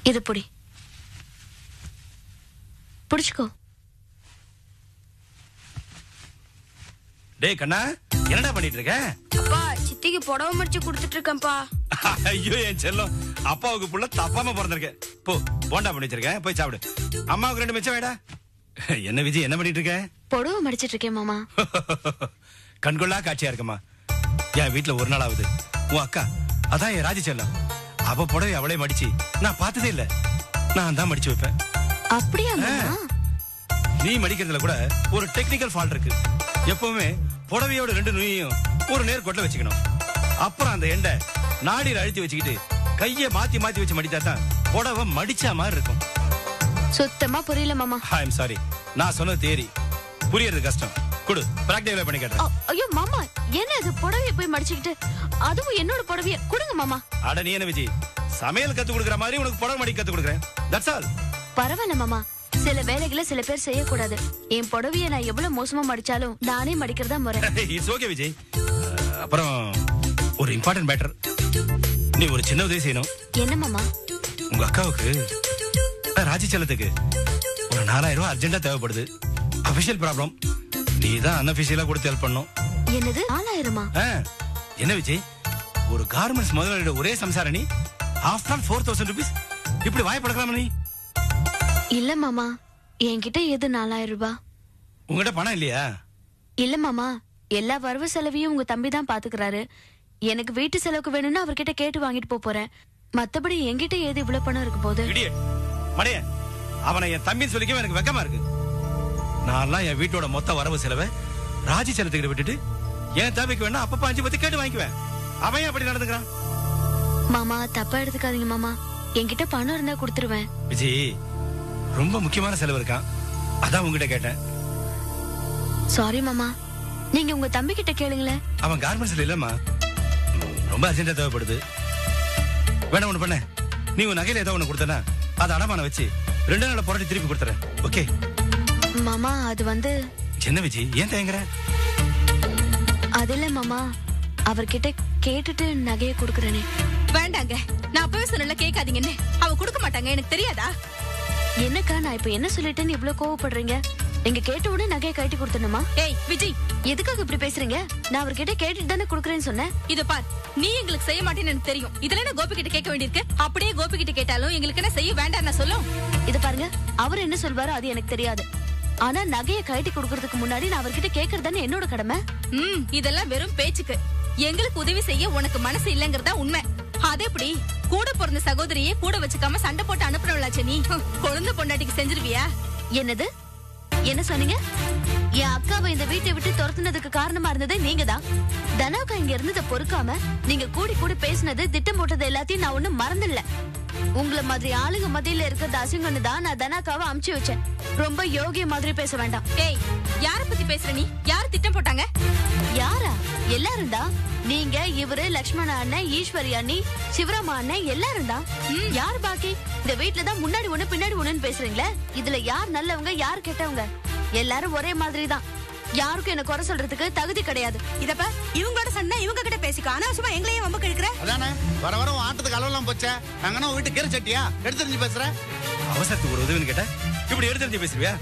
இது புடி புடிச்சுக்கோ டேய் கண்ணா என்னடா பண்ணிட்டு இருக்க அப்பா சித்திக்கு புடவை மடிச்சு கொடுத்துட்டு இருக்கேன்ப்பா ஐயோ என் செல்லம் அப்பாவுக்கு புள்ள தப்பாம பிறந்திருக்க போ போண்டா பண்ணி வச்சிருக்கேன் போய் சாப்பிடு அம்மாவுக்கு ரெண்டு மிச்சம் வேடா என்ன விஜய் என்ன பண்ணிட்டு இருக்க புடவை மடிச்சிட்டு இருக்கேன் மாமா கண்கொள்ளா காட்சியா இருக்குமா என் வீட்டுல ஒரு நாள் ஆகுது உன் அக்கா அதான் என் ராஜி செல்லம் அவ புடவை அவளே மடிச்சு நான் பார்த்ததே இல்ல நான் தான் மடிச்சு வைப்பேன் அப்படியா மாமா நீ மடிக்கிறதுல கூட ஒரு டெக்னிக்கல் ஃபால்ட் இருக்கு எப்பவுமே புடவையோட ரெண்டு நுனியும் ஒரு நேர் கொட்டை வச்சுக்கணும் அப்புறம் அந்த எண்டை நாடியில் அழுத்தி வச்சுக்கிட்டு கையை மாத்தி மாத்தி வச்சு மடித்தா தான் புடவை மடிச்ச மாதிரி இருக்கும் சுத்தமா புரியல மாமா ஐ எம் சாரி நான் சொன்ன தேரி புரியறது கஷ்டம் குடு பிராக்டிகலா பண்ணி கேட்டேன் அ- ஐயோ மாமா என்ன இது புடவைய போய் மடிச்சுக்கிட்டு அதுவும் என்னோட புடவைய கொடுங்க மாமா அட நீ என்ன விஜய் சமையல் கத்து கொடுக்குற மாதிரி உனக்கு புடவை மடிக்க கத்து கொடுக்குறேன் தட்ஸ் ஆல் பரவாயில்ல மாமா சில வேலைகளை சில பேர் செய்யக்கூடாது என் புடவைய நான் எவ்வளவு மோசமா மடிச்சாலும் நானே மடிக்கிறதா முறை இட்ஸ் ஓகே விஜய் அஹ், அப்புறம் ஒரு இம்பார்ட்டன்ட் மேட்டர் நீ ஒரு சின்ன உதவி செய்யணும் என்ன மாமா உங்க அக்காவுக்கு அஹ், ராஜி செல்லத்துக்கு ஒரு நாலாயிரம் ரூபாய் அர்ஜென்ட்டா தேவைப்படுது அபிஷியல் ப்ராப்ளம் நீ தான் அன்அபிஷியலா கொடுத்து ஹெல்ப் பண்ணும் என்னது நாலாயிரமா ஆ, என்ன விஜய் ஒரு கார்மெண்ட்ஸ் முதலாளியோட ஒரே சம்சார நீ after all four thousand rupees இப்படி வாய்ப்படக்கலாமா நீ இல்ல மாமா என்கிட்ட எது நாலாயிரம் ரூபாய் உங்ககிட்ட பணம் இல்லையா இல்ல மாமா எல்லா வரவு செலவையும் உங்க தம்பி தான் பாத்துக்கிறாரு எனக்கு வீட்டு செலவுக்கு வேணும்னு அவர்கிட்ட கேட்டு வாங்கிட்டு போப் போறேன் மத்தபடி என்கிட்ட ஏது இவ்வளவு பணம் இருக்கு போது இடியட் மடைய அவனை என் தம்பின்னு சொல்லிக்கவே எனக்கு வெக்கமா இருக்கு நான்லாம் என் வீட்டோட மொத்த வரவு செலவை ராஜி செலுத்துக்கிட்ட விட்டுட்டு என் தேவைக்கு வேணா அப்பப்ப அஞ்சு பத்தி கேட்டு வாங்கிக்குவேன் அவன் ஏன் அப்படி நடந்துக்கிறான் மாமா தப்பா எடுத்துக்காதீங்க மாமா என்கிட்ட பணம் இருந்தா கொடுத்துருவேன் விஜய் ரொம்ப முக்கியமான செலவு இருக்கான் அதான் உங்ககிட்ட கேட்டேன் சாரி மாமா நீங்க உங்க தம்பி கிட்ட கேளுங்களேன் அவன் கார்மெண்ட்ஸ்ல இல்லம்மா ம், ரொம்ப அர்ஜென்ட்டா தேவைப்படுது வேணா ஒண்ணு பண்ண நீ உன் நகையில ஏதோ ஒண்ணு கொடுத்தனா அதை அடமான வச்சு ரெண்டு நாள்ல புரட்டி திருப்பி கொடுத்துறேன் ஓகே மாமா அது வந்து என்ன விஜய் ஏன் தயங்குற அது இல்ல மாமா அவர்கிட்ட கேட்டுட்டு நகைய கொடுக்கறேனே வேண்டாங்க நான் அப்பவே சொன்னல கேட்காதீங்கன்னு அவ கொடுக்க மாட்டாங்க எனக்கு தெரியாதா என்னக்கா நான் இப்ப என்ன சொல்லிட்டேன்னு இவ்ளோ கோவப்படுறீங்க நீங்க கேட்ட உடனே நகையை கட்டி கொடுத்துடணுமா ஏய் விஜய் எதுக்காக இப்படி பேசுறீங்க நான் அவர்கிட்ட கேட்டுட்டு தானே கொடுக்கறேன்னு சொன்னேன் இத பார் நீ எங்களுக்கு செய்ய மாட்டேன்னு எனக்கு தெரியும் இதுல என்ன கோபி கிட்ட கேட்க வேண்டியிருக்கு அப்படியே கோபி கிட்ட கேட்டாலும் எங்களுக்கு என்ன செய்ய வேண்டாம் நான் சொல்லும் இது பாருங்க அவர் என்ன சொல்வாரோ அது எனக்கு தெரியாது ஆனா நகையை கட்டி கொடுக்கறதுக்கு முன்னாடி நான் அவர்கிட்ட கேக்குறது தானே என்னோட கடமை ம் இதெல்லாம் வெறும் பேச்சுக்கு எங்களுக்கு உதவி செய்ய உனக்கு மனசு இல்லங்கறதா உண்மை அது எப்படி கூட பிறந்த சகோதரியே கூட வச்சுக்காம சண்டை போட்டு அனுப்புறவளாச்சே நீ ஹம், குழந்தை பொண்டாட்டிக்கு செஞ்சிருவியா என்னது என்ன சொன்னீங்க என் அக்காவை இந்த வீட்டை விட்டு துரத்துனதுக்கு காரணமா இருந்ததே நீங்க தான் தனாக்கா இங்க இருந்ததை பொறுக்காம நீங்க கூடி கூடி பேசினது திட்டம் போட்டது எல்லாத்தையும் நான் ஒண்ணும் மறந்துடல உங்களை மாதிரி ஆளுங்க மத்தியில இருக்கிறது அசிங்கன்னு தான் நான் தனாக்காவை அமுச்சு வச்சேன் ரொம்ப யோகிய மாதிரி பேச வேண்டாம் ஏய் யார பத்தி பேசுற நீ யார் திட்டம் போட்டாங்க யாரா எல்லாரும் தான் நீங்க இவரு லக்ஷ்மண அண்ணன் ஈஸ்வரி அண்ணி சிவராமா அண்ணன் எல்லாரும் தான் யார் பாக்கி இந்த வீட்ல தான் முன்னாடி ஒண்ணு பின்னாடி ஒண்ணுன்னு பேசுறீங்களே இதுல யார் நல்லவங்க யார் கெட்டவங்க எல்லாரும் ஒரே மாதிரி தான் யாருக்கும் என்ன குறை சொல்றதுக்கு தகுதி கிடையாது இதப்ப இவங்களோட சண்டை இவங்க கிட்ட பேசிக்கோ அனாவசியமா எங்களையும் வம்பு கிழக்குற அதானே வர வர உன் ஆட்டத்துக்கு அளவெல்லாம் போச்சே நாங்கன்னா உன் வீட்டு கீரை சட்டியா எடுத்துரிஞ்சு பேசுற அவசரத்துக்கு ஒரு உதவின்னு கேட்டா இப்படி எடுத்து பேசுறியா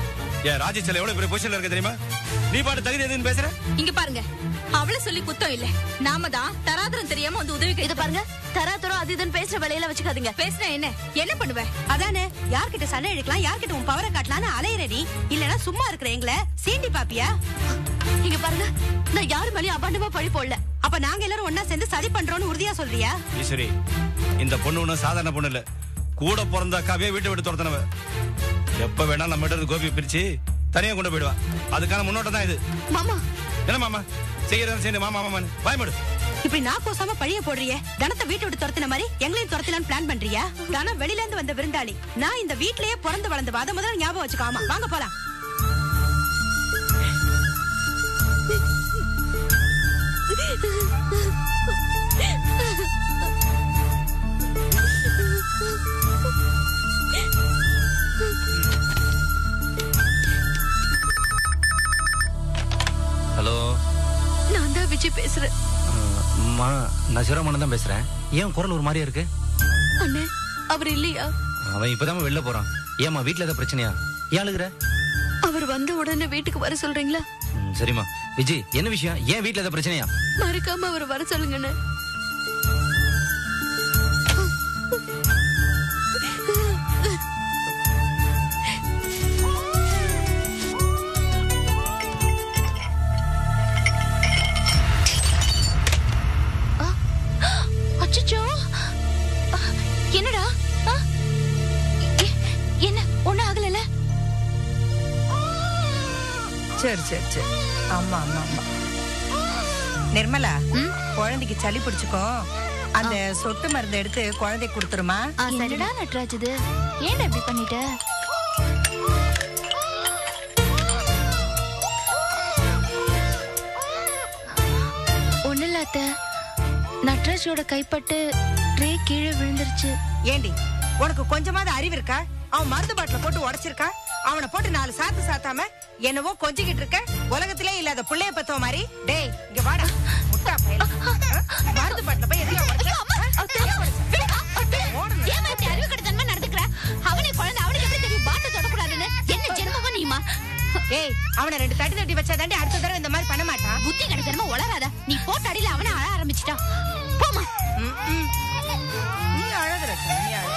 ஏன் ராஜி செல்ல எவ்வளவு பெரிய பொசிஷன்ல இருக்க தெரியுமா நீ பாட்டு தகுதி எதுன்னு பேசுற இங்க பாருங்க அவள சொல்லி குத்தம் இல்ல நாம தான் தராதரம் தெரியாம வந்து உதவி இத பாருங்க தராதரம் அது இதுன்னு பேசுற வேலையில வச்சுக்காதீங்க பேசினா என்ன என்ன பண்ணுவ அதானே யார்கிட்ட சண்டை இழுக்கலாம் யார்கிட்ட உன் பவரை காட்டலாம்னு அலையிற நீ இல்லனா சும்மா இருக்கிற எங்களை சீண்டி பாப்பியா இங்க பாருங்க நான் யாரு மேலயும் அபாண்டமா பழி போடல அப்ப நாங்க எல்லாரும் ஒன்னா சேர்ந்து சதி பண்றோம்னு உறுதியா சொல்றியா ஈஸ்வரி இந்த பொண்ணு ஒண்ணும் சாதாரண பொண்ணு இல்ல கூட பிறந்த அக்காவே வீட்டை விட்டு துரத்தினவ எப்ப வேணா நம்ம கிட்ட இருந்து கோபி பிரிச்சு தனியா கொண்டு போயிடுவா அதுக்கான முன்னோட்டம் தான் இது மாமா என்ன மாமா செய்யறதா செய்ய மாமா மாமா பயமடு இப்படி நான் கோசாம பழிய போடுறியே தனத்தை வீட்டை விட்டு துரத்தின மாதிரி எங்களையும் துரத்தலான்னு பிளான் பண்றியா தனம் வெளியில இருந்து வந்த விருந்தாளி நான் இந்த வீட்லயே பிறந்து வளர்ந்த அத முதல்ல ஞாபகம் வச்சுக்கோ ஆமா வாங்க போலாம் ஹலோ நான் தான் விஜய் பேசுறேன் அம்மா நான் சிவராமன் தான் பேசுறேன் ஏன் குரல் ஒரு மாதிரியா இருக்கு அண்ணே அவர் இல்லையா அவன் இப்பதான் வெளில போறான் ஏமா வீட்ல ஏதாவது பிரச்சனையா ஏன் அழுகுற அவர் வந்த உடனே வீட்டுக்கு வர சொல்றீங்களா ம், சரிம்மா விஜய் என்ன விஷயம் ஏன் வீட்ல ஏதாவது பிரச்சனையா மறக்காம அவர் வர சொல்லுங்கண்ணே அச்சச்சோ என்னடா ஆ? எ- என்ன ஒண்ணும் ஆகலல சரி சரி சரி ஆமா ஆமா ஆமா நிர்மலா குழந்தைக்கு சளி பிடிச்சுக்கோ அந்த சொட்டு மருந்து எடுத்து குழந்தைக்கு கொடுத்துருமா என்னடா நட்ராஜ் இது ஏன்டா இப்படி பண்ணிட்ட ஒண்ணு இல்ல அத்தை நட்ராஜோட கைப்பட்டு ட்ரே கீழே விழுந்துருச்சு ஏண்டி உனக்கு கொஞ்சமாவது அறிவு இருக்கா அவன் மருந்து பாட்டில போட்டு உடைச்சிருக்கா அவனை போட்டு நாலு சாத்து சாத்தாம என்னவோ கொஞ்சிக்கிட்டு இருக்க உலகத்திலே இல்லாத புள்ளைய பத்தவ மாதிரி டேய் இங்க வாடா முட்டா பயல மருந்து பாட்டில போய் எதுல உடைச்ச ஓடணும். ஏய் அவனை ரெண்டு தட்டி தட்டி வச்சா தாண்டி அடுத்த தடவை இந்த மாதிரி பண்ண மாட்டான் புத்தி கிடைக்கிறமா உளராத நீ போட்ட அடியில அவனை அழ ஆரம்பிச்சிட்டா போமா ம், ம். நீ அழகுற நீ அழகு.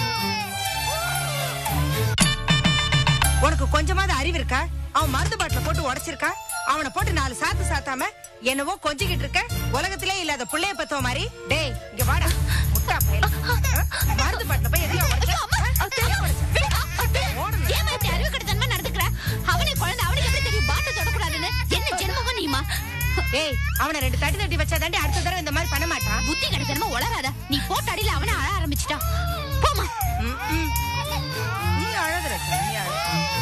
உனக்கு கொஞ்சமாவது அறிவு இருக்கா அவன் மருந்து பாட்டில போட்டு உடைச்சிருக்கா அவனை போட்டு நாலு சாத்து சாத்தாம என்னவோ கொஞ்சிக்கிட்டு இருக்க உலகத்திலே இல்லாத புள்ளைய பத்தவ மாதிரி டேய் இங்க வாடா முட்டா பயல மருந்து பாட்டில போய் எதுல உடைச்ச ஓடணும். ஏமா இப்படி அறிவு கெட்டத்தனமா நடந்துக்கிற அவனே குழந்தை அவனுக்கு எப்படி தெரியும் பாட்டு தொடக்கூடாதுன்னு என்ன ஜென்மமா நீமா ஏய் அவனை ரெண்டு தட்டி தட்டி வச்சா தாண்டி அடுத்த தடவை இந்த மாதிரி பண்ண மாட்டான் புத்தி கிடைக்கிறமா உளராத நீ போட்ட அடியில அவனை அழ ஆரம்பிச்சிட்டா போமா ம், ம். நீ அழகுற நீ அழகு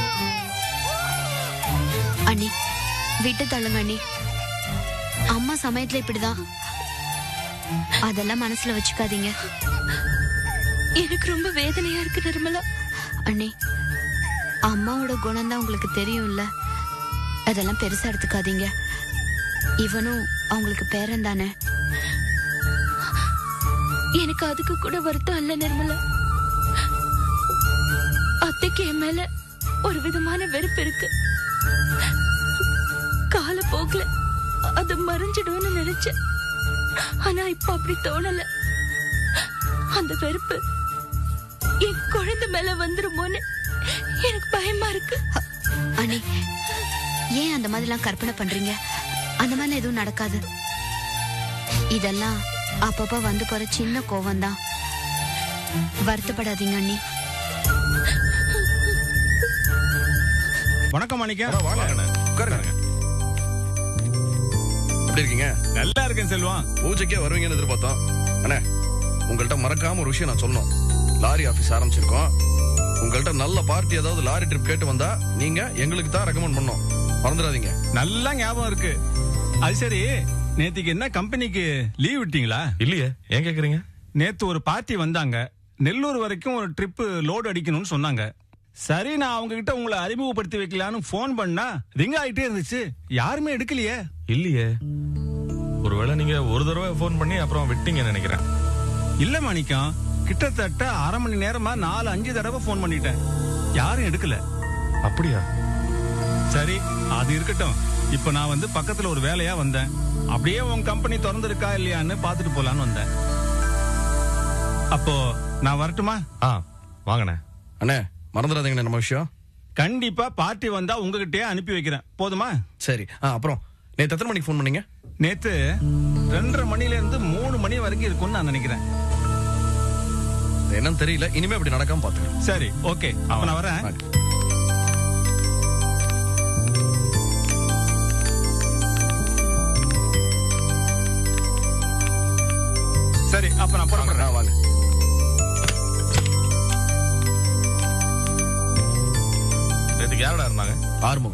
அண்ணி விட்டு தள்ளுங்க அண்ணி அம்மா சமயத்துல இப்படிதான் அதெல்லாம் மனசுல வச்சுக்காதீங்க எனக்கு ரொம்ப வேதனையா இருக்கு நிர்மலா அண்ணி அம்மாவோட குணம் தான் உங்களுக்கு தெரியும்ல அதெல்லாம் பெருசா எடுத்துக்காதீங்க இவனும் அவங்களுக்கு பேரன் தானே எனக்கு அதுக்கு கூட வருத்தம் இல்ல நிர்மலா அத்தைக்கு என் மேல ஒரு விதமான வெறுப்பு இருக்கு காலப்போக்குல அது மறைஞ்சிடும்னு நினைச்சேன் ஆனா இப்ப அப்படி தோணல அந்த வெறுப்பு என் குழந்தை மேல வந்துருமோன்னு எனக்கு பயமா இருக்கு அனி ஏன் அந்த மாதிரிலாம் கற்பனை பண்றீங்க அந்த மாதிரி எதுவும் நடக்காது இதெல்லாம் அப்பப்ப வந்து போற சின்ன கோவம் தான் வருத்தப்படாதீங்க அண்ணி வணக்கம் மாணிக்கம் வாங்க உட்காருங்க எப்படி இருக்கீங்க நல்லா இருக்கேன் செல்வம் பூஜைக்கே வருவீங்கன்னு எதிர்பார்த்தோம் அண்ணே உங்கள்கிட்ட மறக்காம ஒரு விஷயம் நான் சொல்லணும் லாரி ஆபீஸ் ஆரம்பிச்சிருக்கோம் உங்கள்கிட்ட நல்ல பார்ட்டி ஏதாவது லாரி ட்ரிப் கேட்டு வந்தா நீங்க எங்களுக்கு தான் ரெக்கமெண்ட் பண்ணோம் மறந்துடாதீங்க நல்லா ஞாபகம் இருக்கு அது சரி நேத்திக்கு என்ன கம்பெனிக்கு லீவ் விட்டீங்களா இல்லையே ஏன் கேக்குறீங்க நேத்து ஒரு பார்ட்டி வந்தாங்க நெல்லூர் வரைக்கும் ஒரு ட்ரிப் லோடு அடிக்கணும்னு சொன்னாங்க சரி நான் அவங்க கிட்ட உங்களை அறிமுகப்படுத்தி வைக்கலான்னு ஃபோன் பண்ணா ரிங் ஆயிட்டே இருந்துச்சு யாருமே எடுக்கலையே இல்லையே ஒருவேளை நீங்க ஒரு தடவை ஃபோன் பண்ணி அப்புறம் விட்டீங்கன்னு நினைக்கிறேன் இல்ல மாணிக்கம் கிட்டத்தட்ட அரை மணி நேரமா நாலு அஞ்சு தடவை ஃபோன் பண்ணிட்டேன் யாரும் எடுக்கல அப்படியா சரி அது இருக்கட்டும் இப்ப நான் வந்து பக்கத்துல ஒரு வேலையா வந்தேன் அப்படியே உன் கம்பெனி திறந்திருக்கா இல்லையான்னு பாத்துட்டு போலான்னு வந்தேன் அப்போ நான் வரட்டுமா ஆ வாங்கண்ணே அண்ணே மறந்துடாதீங்கண்ணே நம்ம விஷயம் கண்டிப்பா பார்ட்டி வந்தா உங்ககிட்டயே அனுப்பி வைக்கிறேன் போதுமா சரி ஆ அப்புறம் நேற்று எத்தனை மணிக்கு ஃபோன் பண்ணீங்க நேத்து ரெண்டரை மணில இருந்து மூணு மணி வரைக்கும் இருக்கும்னு நான் நினைக்கிறேன் அது என்னன்னு தெரியல இனிமே அப்படி நடக்காம பாத்துக்கலாம் சரி ஓகே அப்ப நான் வரேன் வாங்க. சரி அப்ப நான் ஆ, புறப்படுறேன் வாங்க நேற்றுக்கு யாரடா இருந்தாங்க ஆறுமுகம்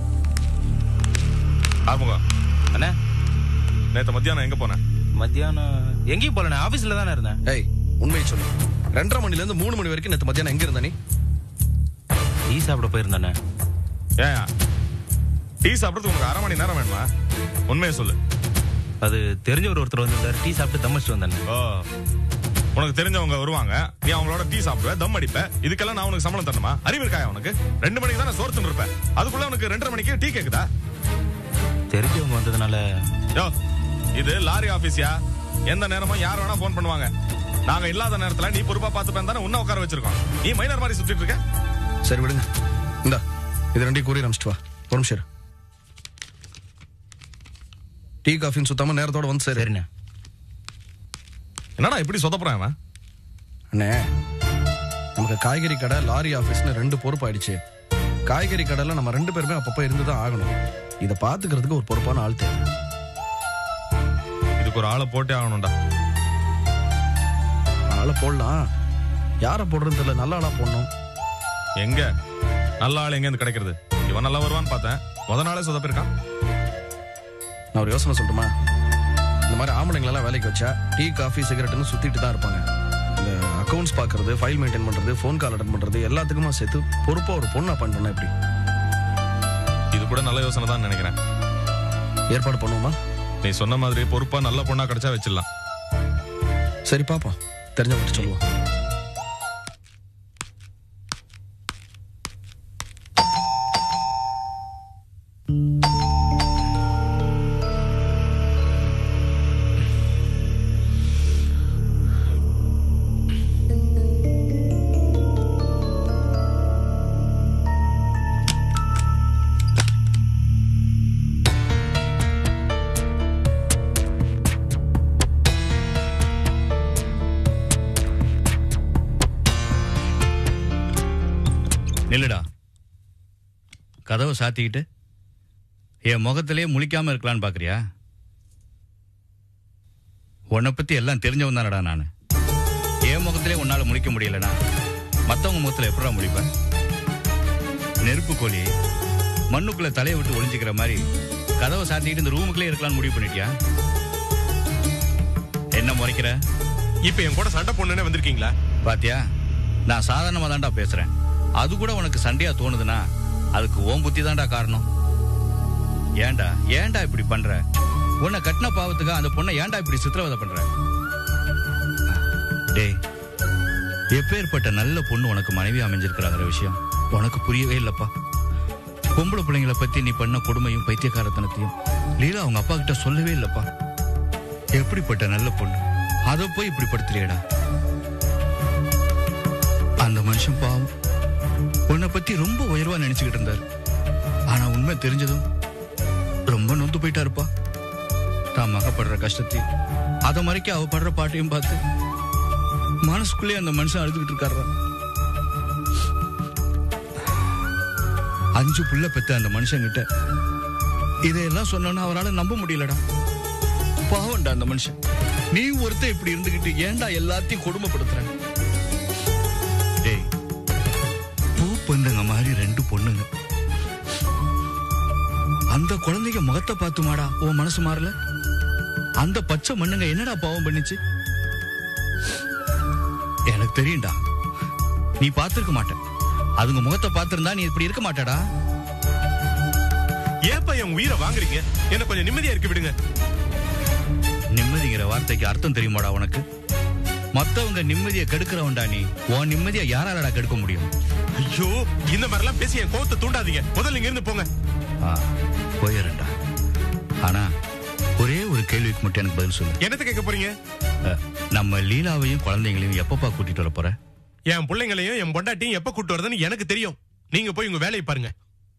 ஆறுமுகம் அண்ணா நேற்று மத்தியானம் எங்க போனேன் மத்தியானம் எங்கேயும் போல ஆபீஸ்ல தானே இருந்தேன் ஏய் உண்மையை சொல்லு ரெண்டரை மணில இருந்து மூணு மணி வரைக்கும் நேற்று மத்தியானம் எங்க இருந்த நீ டீ சாப்பிட போயிருந்தானே ஏன் டீ சாப்பிட்றதுக்கு உனக்கு அரை மணி நேரம் வேணுமா உண்மையை சொல்லு அது தெரிஞ்சவர் ஒருத்தர் வந்திருந்தாரு டீ சாப்பிட்டு தமச்சிட்டு வந்தானே ஓ உனக்கு தெரிஞ்சவங்க வருவாங்க நீ அவங்களோட டீ சாப்பிடுவ தம் அடிப்ப இதுக்கெல்லாம் நான் உனக்கு சம்பளம் தரணுமா அறிவு இருக்காயா உனக்கு ரெண்டு மணிக்கு தான் சோறு தின்னு இருப்பேன் அதுக்குள்ள உனக்கு ரெண்டரை மணிக்கு டீ கேக்குதா தெரிஞ்சவங்க வந்ததுனால யோ இது லாரி ஆபீஸ்யா எந்த நேரமும் யார் வேணா போன் பண்ணுவாங்க நாங்க இல்லாத நேரத்துல நீ பொறுப்பா பாத்துப்பேன் தானே உன்ன உட்கார வச்சிருக்கோம் நீ மைனர் மாதிரி சுத்திட்டு இருக்க சரி விடுங்க இந்தா இது ரெண்டையும் கூறி அமிச்சிட்டு வா ஒரு நிமிஷம் இரு. டீ காஃபின்னு சுத்தாம நேரத்தோட வந்து சரி சரிண்ணே என்னடா இப்படி சொதப்புறான் அவன் அண்ணே நமக்கு காய்கறி கடை லாரி ஆபீஸ்னு ரெண்டு பொறுப்பு ஆயிடுச்சு காய்கறி கடையில நம்ம ரெண்டு பேருமே அப்பப்போ இருந்து தான் ஆகணும் இதை பாத்துக்கிறதுக்கு ஒரு பொறுப்பான ஆள் தேவை இதுக்கு ஒரு ஆளை போட்டே ஆகணும்டா ஆளை போடலாம் யாரை போடுறதுன்னு தெரியல நல்ல ஆளா போடணும் எங்க நல்ல ஆள் எங்க இருந்து கிடைக்கிறது இவன் நல்லா வருவான்னு பார்த்தேன் முத நாளே சொதப்பிருக்கான் நான் ஒரு யோசனை சொல்லட்டுமா இந்த மாதிரி ஆம்பளைங்களெல்லாம் வேலைக்கு வச்சா டீ காஃபி சிகரெட்னு சுத்திட்டு தான் இருப்பாங்க இந்த அக்கவுண்ட்ஸ் பார்க்கறது ஃபைல் மெயின்டைன் பண்றது ஃபோன் கால் அட்டன் பண்றது எல்லாத்துக்குமா சேர்த்து பொறுப்பா ஒரு பொண்ணா பண்றேன்னா எப்படி இது கூட நல்ல யோசனை தான் நினைக்கிறேன் ஏற்பாடு பண்ணுவோமா நீ சொன்ன மாதிரி பொறுப்பா நல்ல பொண்ணா கிடைச்சா வச்சிடலாம் சரி பாப்போம் தெரிஞ்சவங்க சொல்லுவோம் நில்லுடா கதவை சாத்திக்கிட்டு என் முகத்திலே முழிக்காம இருக்கலான்னு பாக்குறியா உன்னை பத்தி எல்லாம் தெரிஞ்சவன் தானடா நான் என் முகத்திலே உன்னால முழிக்க முடியலனா மத்தவங்க முகத்துல எப்படா முழிப்பேன் நெருப்பு கோழி மண்ணுக்குள்ள தலையை விட்டு ஒளிஞ்சுக்கிற மாதிரி கதவை சாத்திக்கிட்டு இந்த ரூமுக்குள்ளே இருக்கலாம்னு முடிவு பண்ணிட்டியா என்ன முறைக்கிற இப்ப என் கூட சண்டை பொண்ணுன்னு வந்திருக்கீங்களா பாத்தியா நான் சாதாரணமா தான்டா பேசுறேன் அது கூட உனக்கு சண்டையா தோணுதுன்னா அதுக்கு ஓம் புத்தி தான்டா காரணம் ஏன்டா ஏன்டா இப்படி பண்ற உன்னை கட்டின பாவத்துக்கு அந்த பொண்ணை ஏன்டா இப்படி சித்திரவதை பண்ற டேய் எப்பேற்பட்ட நல்ல பொண்ணு உனக்கு மனைவி அமைஞ்சிருக்கிறாங்கிற விஷயம் உனக்கு புரியவே இல்லப்பா பொம்பளை பிள்ளைங்களை பத்தி நீ பண்ண கொடுமையும் பைத்தியக்காரத்தனத்தையும் லீலா அவங்க அப்பா கிட்ட சொல்லவே இல்லப்பா எப்படிப்பட்ட நல்ல பொண்ணு அதை போய் இப்படி படுத்துறியடா அந்த மனுஷன் பாவம் உன்னை பத்தி ரொம்ப உயர்வா நினைச்சுக்கிட்டு இருந்தாரு ஆனா உண்மை தெரிஞ்சதும் ரொம்ப நொந்து போயிட்டாருப்பா தான் மகப்படுற கஷ்டத்தையும் அதை மறைக்க அவ படுற பாட்டையும் பார்த்து மனசுக்குள்ளே அந்த மனுஷன் அழுதுகிட்டு இருக்காரு அஞ்சு புள்ள பெத்த அந்த மனுஷன் கிட்ட இதையெல்லாம் சொன்னோன்னா அவரால் நம்ப முடியலடா பாவம்டா அந்த மனுஷன் நீ ஒருத்தன் இப்படி இருந்துகிட்டு ஏன்டா எல்லாத்தையும் கொடுமைப்படுத்துற டேய் பூ பந்துங்க மாதிரி ரெண்டு பொண்ணுங்க அந்த குழந்தைங்க முகத்தை பார்த்துமாடா உன் மனசு மாறல அந்த பச்சை மண்ணுங்க என்னடா பாவம் பண்ணுச்சு எனக்கு தெரியும்டா நீ பார்த்திருக்க மாட்ட அதுங்க முகத்தை பார்த்திருந்தா நீ இப்படி இருக்க மாட்டடா ஏப்பா என் உயிரை வாங்குறீங்க என்ன கொஞ்சம் நிம்மதியா இருக்க விடுங்க நிம்மதிங்கிற வார்த்தைக்கு அர்த்தம் தெரியுமாடா உனக்கு மத்தவங்க நிம்மதியை கெடுக்கிறவன்டா நீ உன் நிம்மதியை யாராலடா கெடுக்க முடியும் ஐயோ இந்த மாதிரிலாம் பேசி என் கோவத்தை தூண்டாதீங்க முதல்ல இங்க இருந்து போங்க ஆ, போயிடுறேன்டா ஆனா ஒரே ஒரு கேள்விக்கு மட்டும் எனக்கு பதில் சொல்லு என்னத்த கேட்க போறீங்க அ, நம்ம லீலாவையும் குழந்தைங்களையும் எப்பப்பா கூட்டிட்டு வர போற என் பிள்ளைங்களையும் என் பொண்டாட்டியும் எப்ப கூட்டு வரதுன்னு எனக்கு தெரியும் நீங்க போய் உங்க வேலையை பாருங்க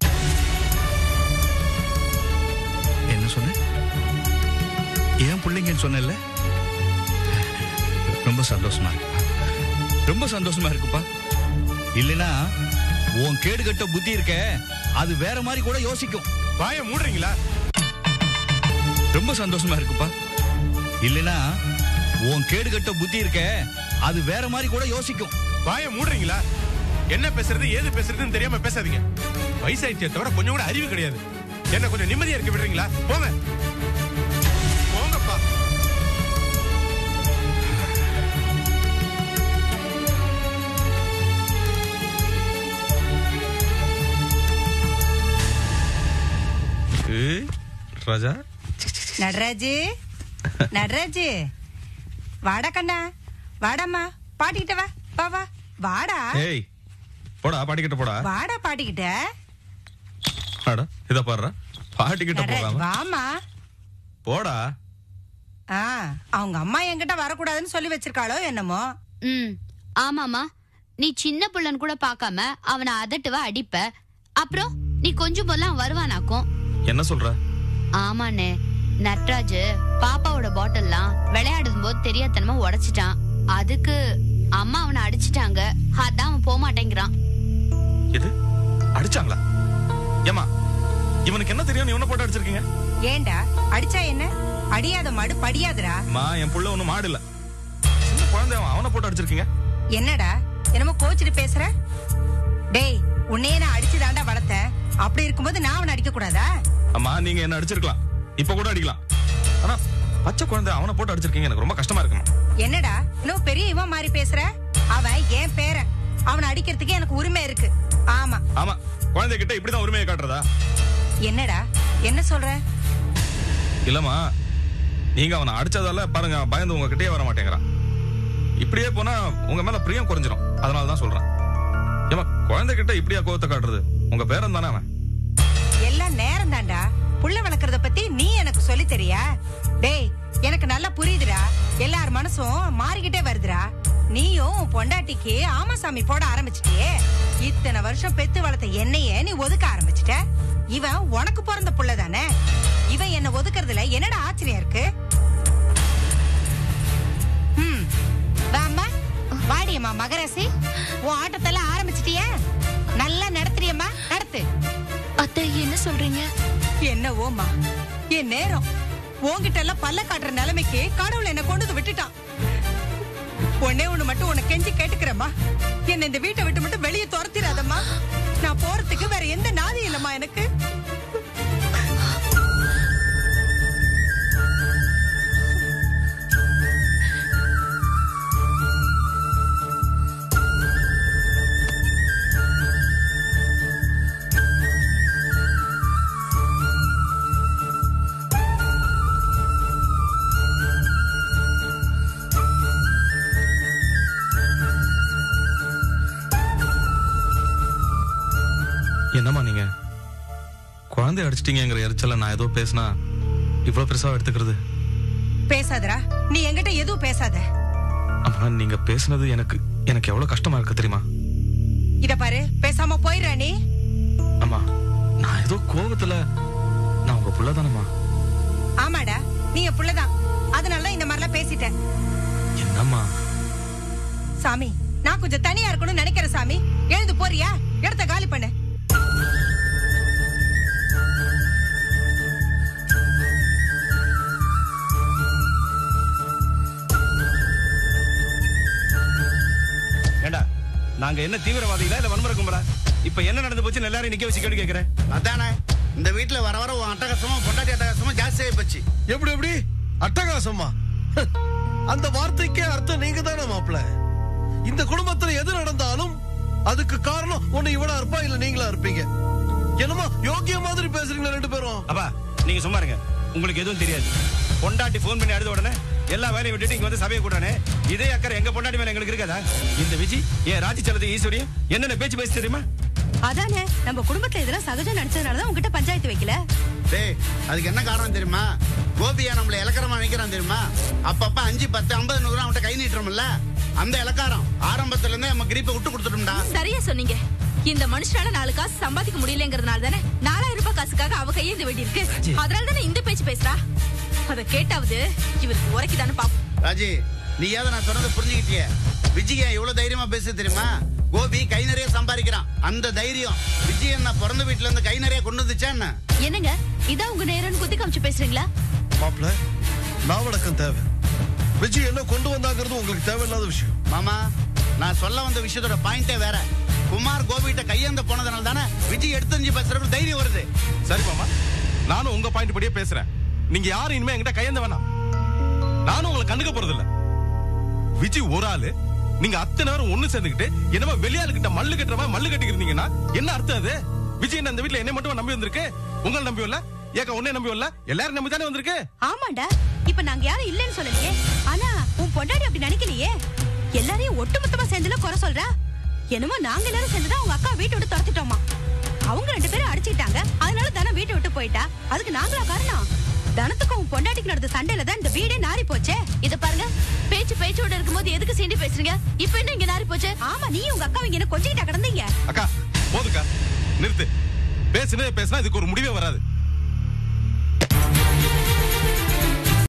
என்ன சொன்ன ஏன் பிள்ளைங்கன்னு சொன்னல ரொம்ப சந்தோஷமா இருக்கு ரொம்ப சந்தோஷமா இருக்குப்பா இல்லனா உன் கேடு கட்ட புத்தி இருக்க அது வேற மாதிரி கூட யோசிக்கும் வாய மூடுறீங்களா ரொம்ப சந்தோஷமா இருக்குப்பா இல்லனா உன் கேடு கட்ட புத்தி இருக்க அது வேற மாதிரி கூட யோசிக்கும் வாய மூடுறீங்களா என்ன பேசுறது ஏது பேசுறதுன்னு தெரியாம பேசாதீங்க வயசாயிட்டே தவிர கொஞ்சம் கூட அறிவு கிடையாது என்ன கொஞ்சம் நிம்மதியா இருக்க விடுறீங்களா போங்க போங்கப்பா ஏய், ராஜா நடராஜு நடராஜு வாடா கண்ணா வாடாம்மா பாட்டிக்கிட்ட வா வா வா வாடா ஏய் போடா பாட்டிக்கிட்ட போடா வாடா பாட்டிக்கிட்ட அட இத பாருடா பாட்டிக்கிட்ட நடராஜ், போகாம வாம்மா போடா ஆ அவங்க அம்மா என்கிட்ட வரக்கூடாதுன்னு சொல்லி வச்சிருக்காளோ என்னமோ ம் ஆமாமா நீ சின்ன புள்ளன்னு கூட பார்க்காம அவனை அதட்டுவ அடிப்ப அப்புறம் நீ கொஞ்சம் போலாம் வருவானாக்கும் என்ன சொல்ற ஆமாண்ணே நட்ராஜ் பாப்பாவோட பாட்டில்லாம் விளையாடும் போது தெரியாதனமா உடைச்சிட்டான் அதுக்கு அம்மா அவனை அடிச்சிட்டாங்க அதான் அவன் போக மாட்டேங்கிறான் எது அடிச்சாங்களா ஏமா இவனுக்கு என்ன தெரியும் நீ உன்ன போட்டு அடிச்சிருக்கீங்க ஏண்டா அடிச்சா என்ன அடியாத மாடு படியாதுடா மா என் புள்ள ஒண்ணும் மாடு இல்ல சின்ன குழந்தை அவன் அவனை போட்டு அடிச்சிருக்கீங்க என்னடா என்னமோ கோச்சிட்டு பேசுற டேய் உன்னையே நான் அடிச்சு தாண்டா வளர்த்தேன் அப்படி இருக்கும்போது நான் அவனை அடிக்க கூடாதா அம்மா நீங்க என்ன அடிச்சிருக்கலாம் இப்ப கூட அடிக்கலாம் ஆனா பச்சை குழந்தை அவனை போட்டு அடிச்சிருக்கீங்க எனக்கு ரொம்ப கஷ்டமா இருக்குமா என்னடா இன்னும் பெரிய இவன் மாதிரி பேசுற அவன் என் பேரன் அவனை அடிக்கிறதுக்கு எனக்கு உரிமை இருக்கு ஆமா ஆமா குழந்தை கிட்ட இப்படிதான் உரிமையை காட்டுறதா என்னடா என்ன சொல்ற இல்லம்மா நீங்க அவனை அடிச்சதால பாருங்க அவன் பயந்து உங்க கிட்டயே வர மாட்டேங்கிறான் இப்படியே போனா உங்க மேல பிரியம் குறைஞ்சிரும் அதனால தான் சொல்றேன் ஏமா குழந்தை கிட்ட இப்படியா கோவத்தை காட்டுறது உங்க பேரன் தானே அவன் எல்லாம் நேரம் தாண்டா புள்ள வளர்க்கறத பத்தி நீ எனக்கு சொல்லி தெரியா டேய் எனக்கு நல்லா புரியுதுடா எல்லார் மனசும் மாறிக்கிட்டே வருதுடா நீயும் உன் பொண்டாட்டிக்கு ஆமாசாமி போட ஆரம்பிச்சிட்டியே இத்தனை வருஷம் பெத்து வளர்த்த என்னையே நீ ஒதுக்க ஆரம்பிச்சிட்ட இவன் உனக்கு பிறந்த புள்ள தானே இவன் என்ன ஒதுக்குறதுல என்னடா ஆச்சரியம் இருக்கு ம் வாம்மா வாடியம்மா மகராசி உன் ஆட்டத்தெல்லாம் ஆரம்பிச்சிட்டியா நல்லா நடத்துறியம்மா நடத்து அத்தை என்ன சொல்றீங்க என்னவோமா என் நேரம் உன்கிட்ட எல்லாம் பல்ல காட்டுற நிலைமைக்கு கடவுள் என்ன கொண்டு வந்து விட்டுட்டான் ஒன்னே ஒண்ணு மட்டும் உன்னை கெஞ்சி கேட்டுக்கிறேம்மா என்ன இந்த வீட்டை விட்டு மட்டும் வெளியே துரத்திடாதம்மா நான் போறதுக்கு வேற எந்த நாதி இல்லம்மா எனக்கு என்னம்மா நீங்க குழந்தை அடிச்சிட்டீங்கிற எரிச்சல நான் ஏதோ பேசினா இவ்வளவு பெருசா எடுத்துக்கிறது பேசாதடா நீ என்கிட்ட எதுவும் பேசாத அம்மா நீங்க பேசுனது எனக்கு எனக்கு எவ்வளவு கஷ்டமா இருக்கு தெரியுமா இத பாரு பேசாம போயிடுற நீ அம்மா நான் ஏதோ கோவத்துல நான் உங்க புள்ள தானம்மா ஆமாடா நீ என் புள்ளதான் அதனால தான் இந்த மாதிரிலாம் பேசிட்டேன் என்னம்மா சாமி நான் கொஞ்சம் தனியா இருக்கணும்னு நினைக்கிறேன் சாமி எழுந்து போறியா இடத்த காலி பண்ணு ஏண்டா நாங்க என்ன தீவிரவாதிகளா இல்ல வன்முறை கும்பலா இப்ப என்ன நடந்து போச்சு எல்லாரையும் நிக்க வச்சு கேள்வி கேக்குறேன் அதானே இந்த வீட்டுல வர வர உன் அட்டகாசமா பொண்டாட்டி அட்டகாசமா ஜாஸ்தியாகி போச்சு எப்படி எப்படி அட்டகாசமா அந்த வார்த்தைக்கே அர்த்தம் நீங்க தானே மாப்பிள இந்த குடும்பத்துல எது நடந்தாலும் அதுக்கு காரணம் ஒண்ணு இவனா இருப்பா இல்ல நீங்களா இருப்பீங்க என்னமோ யோகிய மாதிரி பேசுறீங்களா ரெண்டு பேரும் அப்பா நீங்க சும்மா இருங்க உங்களுக்கு எதுவும் தெரியாது பொண்டாட்டி ஃபோன் பண்ணி அழுத உடனே எல்லா வேலையும் விட்டுட்டு இங்க வந்து சபையை கூட்டானே இதே அக்கறை எங்க பொண்டாட்டி மேல எங்களுக்கு இருக்காதா இந்த விஜி ஏன் ராஜி செல்லது ஈஸ்வரியும் என்னென்ன பேச்சு பேசி தெரியுமா அதானே நம்ம குடும்பத்துல இதெல்லாம் சகஜம் நடிச்சதுனாலதான் உங்ககிட்ட பஞ்சாயத்து வைக்கல டேய் அதுக்கு என்ன காரணம் தெரியுமா கோபியா நம்மள இலக்கரமா நினைக்கிறான் தெரியுமா அப்பப்ப அஞ்சு பத்து ஐம்பது நூறு அவன்கிட்ட கை நீட்டுறோம்ல அந்த இலக்காரம் ஆரம்பத்துல இருந்தே நம்ம கிரிப்பை விட்டு கொடுத்துட்டோம்டா சரியா சொன்னீங்க இந்த மனுஷனால நாலு காசு சம்பாதிக்க முடியலங்கிறதுனால தானே நாலாயிரம் ரூபாய் காசுக்காக அவ கையேந்து வேண்டி இருக்கு அதனால தானே இந்த பேச்சு பேசுறா அத கேட்டாவது இவருக்கு உரைக்குதானு பாப்போம் ராஜி நீயாவது நான் சொன்னதை புரிஞ்சுக்கிட்டியே விஜய் ஏன் இவ்வளவு தைரியமா பேச தெரியுமா கோபி கை நிறைய சம்பாதிக்கிறான் அந்த தைரியம் விஜய் என்ன பிறந்த வீட்டுல இருந்து கை நிறைய கொண்டு வந்துச்சா என்ன என்னங்க இதான் உங்க நேரம்னு குத்தி காமிச்சு பேசுறீங்களா மாப்பிள நாவடக்கம் தேவை விஜய் என்ன கொண்டு வந்தாங்கிறது உங்களுக்கு தேவையில்லாத விஷயம் மாமா நான் சொல்ல வந்த விஷயத்தோட பாயிண்டே வேற குமார் கோபிகிட்ட கையேந்த போனதுனால தானே விஜய் எடுத்தறிஞ்சு பேசுறதுக்கு தைரியம் வருது சரி மாமா நானும் உங்க பாயிண்ட் படியே பேசுறேன் நீங்க யாரும் இனிமே என்கிட்ட கையேந்த வேணாம் நானும் உங்களை கண்டுக்க போறது இல்ல விஜய் ஒரு ஆளு நீங்க அத்தனை நேரம் ஒண்ணு சேர்ந்துக்கிட்டு என்னமோ வெளியாளு கிட்ட மல்லு கட்டுற மாதிரி மல்லு கட்டிக்கிறீங்கன்னா என்ன அர்த்தம் அது விஜய் என்ன இந்த வீட்டுல என்ன மட்டும் நம்பி வந்திருக்கு உங்களை நம்பி இல்ல ஏக்க உன்னை நம்பி இல்ல எல்லாரும் நம்பி தானே வந்திருக்கு ஆமாண்டா இப்ப நாங்க யாரும் இல்லைன்னு சொல்லலையே ஆனா உன் பொண்டாடி அப்படி நினைக்கலையே எல்லாரையும் ஒட்டுமொத்தமா சேர்ந்துல குறை சொல்ற என்னமோ நாங்க எல்லாரும் சேர்ந்துதான் உங்க அக்கா வீட்டை விட்டு துரத்திட்டோமா அவங்க ரெண்டு பேரும் அடிச்சுக்கிட்டாங்க அதனால தனம் வீட்டை விட்டு போயிட்டா அதுக்கு நாங்களா காரணம் தனத்துக்கும் உன் பொண்டாட்டிக்கு நடந்த சண்டையில தான் இந்த வீடே நாரி போச்சே இத பாருங்க பேச்சு பேச்சோட இருக்கும்போது எதுக்கு சீண்டி பேசுறீங்க இப்ப என்ன இங்க நாரி போச்சு ஆமா நீ உங்க அக்கா இங்க என்ன கொஞ்சிக்கிட்டா கிடந்தீங்க அக்கா போதுக்கா நிறுத்து பேசுனே பேசினா இதுக்கு ஒரு முடிவே வராது